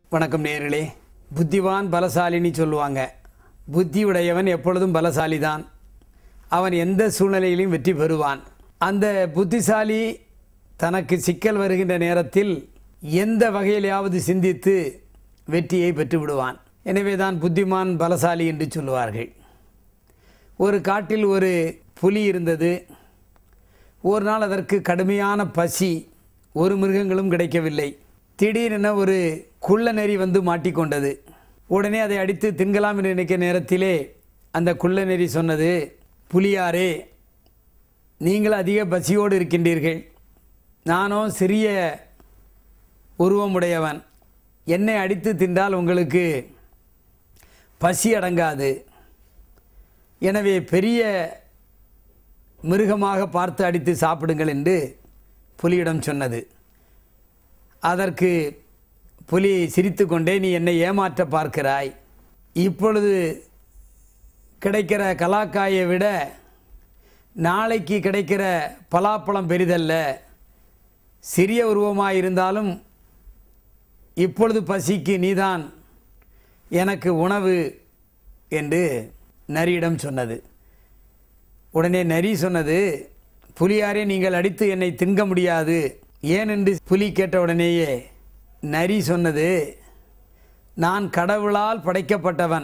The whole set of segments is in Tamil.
வணக்கம் நேயர்களே புத்திவான் பலசாலின்னு சொல்லுவாங்க புத்தி உடையவன் எப்பொழுதும் பலசாலி தான் அவன் எந்த சூழ்நிலையிலும் வெற்றி பெறுவான் அந்த புத்திசாலி தனக்கு சிக்கல் வருகின்ற நேரத்தில் எந்த வகையிலாவது சிந்தித்து வெற்றியை பெற்று விடுவான் எனவே தான் புத்திமான் பலசாலி என்று சொல்லுவார்கள் ஒரு காட்டில் ஒரு புலி இருந்தது ஒரு நாள் அதற்கு கடுமையான பசி ஒரு மிருகங்களும் கிடைக்கவில்லை திடீரென ஒரு குள்ள நெறி வந்து மாட்டிக்கொண்டது உடனே அதை அடித்து தின்கலாம் என்று நினைக்கிற நேரத்திலே அந்த குள்ள நெறி சொன்னது புலியாரே நீங்கள் அதிக பசியோடு இருக்கின்றீர்கள் நானோ சிறிய உருவமுடையவன் என்னை அடித்து தின்றால் உங்களுக்கு பசி அடங்காது எனவே பெரிய மிருகமாக பார்த்து அடித்து சாப்பிடுங்கள் என்று புலியிடம் சொன்னது அதற்கு புலி சிரித்துக்கொண்டே நீ என்னை ஏமாற்ற பார்க்கிறாய் இப்பொழுது கிடைக்கிற கலாக்காயை விட நாளைக்கு கிடைக்கிற பலாப்பழம் பெரிதல்ல சிறிய உருவமாக இருந்தாலும் இப்பொழுது பசிக்கு நீதான் எனக்கு உணவு என்று நரியிடம் சொன்னது உடனே நரி சொன்னது புலியாரே நீங்கள் அடித்து என்னை திங்க முடியாது ஏன் என்று புலி கேட்ட உடனேயே நரி சொன்னது நான் கடவுளால் படைக்கப்பட்டவன்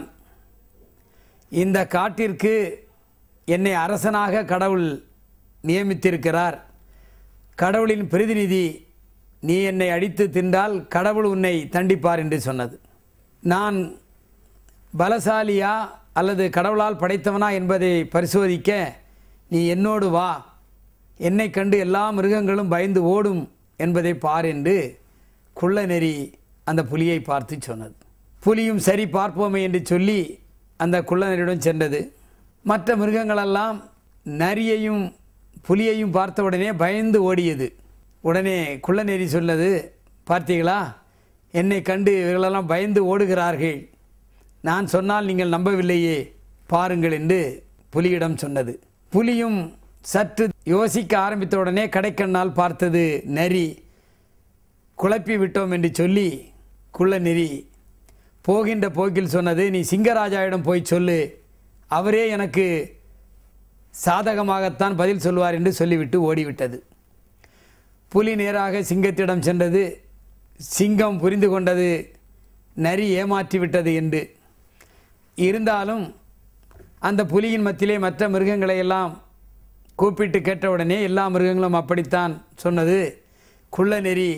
இந்த காட்டிற்கு என்னை அரசனாக கடவுள் நியமித்திருக்கிறார் கடவுளின் பிரதிநிதி நீ என்னை அடித்து தின்றால் கடவுள் உன்னை தண்டிப்பார் என்று சொன்னது நான் பலசாலியா அல்லது கடவுளால் படைத்தவனா என்பதை பரிசோதிக்க நீ என்னோடு வா என்னை கண்டு எல்லா மிருகங்களும் பயந்து ஓடும் என்பதை பார் என்று குள்ள நெறி அந்த புலியை பார்த்து சொன்னது புலியும் சரி பார்ப்போமே என்று சொல்லி அந்த குள்ள நெறியுடன் சென்றது மற்ற மிருகங்களெல்லாம் நரியையும் புலியையும் பார்த்த உடனே பயந்து ஓடியது உடனே குள்ள நெறி சொன்னது பார்த்தீங்களா என்னை கண்டு இவர்களெல்லாம் பயந்து ஓடுகிறார்கள் நான் சொன்னால் நீங்கள் நம்பவில்லையே பாருங்கள் என்று புலியிடம் சொன்னது புலியும் சற்று யோசிக்க ஆரம்பித்த உடனே கடைக்கண்ணால் பார்த்தது நரி குழப்பி விட்டோம் என்று சொல்லி குள்ள நெறி போகின்ற போக்கில் சொன்னது நீ சிங்கராஜாவிடம் போய் சொல்லு அவரே எனக்கு சாதகமாகத்தான் பதில் சொல்வார் என்று சொல்லிவிட்டு ஓடிவிட்டது புலி நேராக சிங்கத்திடம் சென்றது சிங்கம் புரிந்து கொண்டது நரி ஏமாற்றி விட்டது என்று இருந்தாலும் அந்த புலியின் மத்தியிலே மற்ற மிருகங்களை எல்லாம் கூப்பிட்டு கேட்டவுடனே எல்லா மிருகங்களும் அப்படித்தான் சொன்னது குள்ள நெறி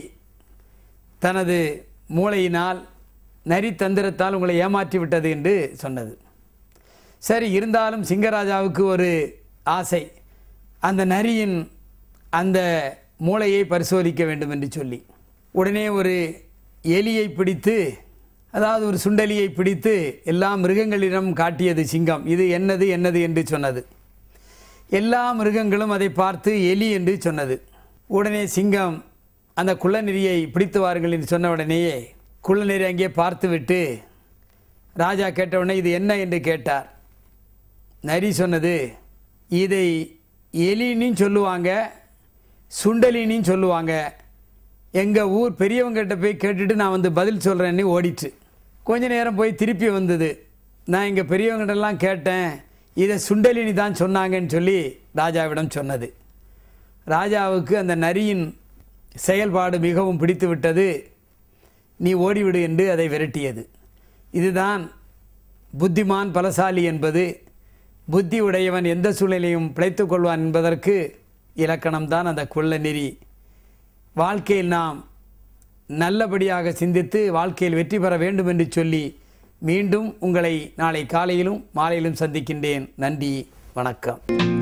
தனது மூளையினால் நரி தந்திரத்தால் உங்களை ஏமாற்றி விட்டது என்று சொன்னது சரி இருந்தாலும் சிங்கராஜாவுக்கு ஒரு ஆசை அந்த நரியின் அந்த மூளையை பரிசோதிக்க வேண்டும் என்று சொல்லி உடனே ஒரு எலியை பிடித்து அதாவது ஒரு சுண்டலியை பிடித்து எல்லா மிருகங்களிடம் காட்டியது சிங்கம் இது என்னது என்னது என்று சொன்னது எல்லா மிருகங்களும் அதை பார்த்து எலி என்று சொன்னது உடனே சிங்கம் அந்த குள்ளநெறியை பிடித்து வாருங்கள் என்று சொன்ன உடனேயே குள்ளநெறி அங்கே பார்த்துவிட்டு ராஜா கேட்டவுடனே இது என்ன என்று கேட்டார் நரி சொன்னது இதை எலின்னு சொல்லுவாங்க சுண்டலின்னு சொல்லுவாங்க எங்கள் ஊர் பெரியவங்ககிட்ட போய் கேட்டுட்டு நான் வந்து பதில் சொல்கிறேன்னு ஓடிட்டு கொஞ்ச நேரம் போய் திருப்பி வந்தது நான் எங்கள் பெரியவங்ககிட்டலாம் கேட்டேன் இதை சுண்டலினி தான் சொன்னாங்கன்னு சொல்லி ராஜாவிடம் சொன்னது ராஜாவுக்கு அந்த நரியின் செயல்பாடு மிகவும் பிடித்து விட்டது நீ ஓடிவிடு என்று அதை விரட்டியது இதுதான் புத்திமான் பலசாலி என்பது புத்தி உடையவன் எந்த சூழ்நிலையும் பிழைத்துக் கொள்வான் என்பதற்கு இலக்கணம்தான் அந்த குள்ள நெறி வாழ்க்கையில் நாம் நல்லபடியாக சிந்தித்து வாழ்க்கையில் வெற்றி பெற வேண்டும் என்று சொல்லி மீண்டும் உங்களை நாளை காலையிலும் மாலையிலும் சந்திக்கின்றேன் நன்றி வணக்கம்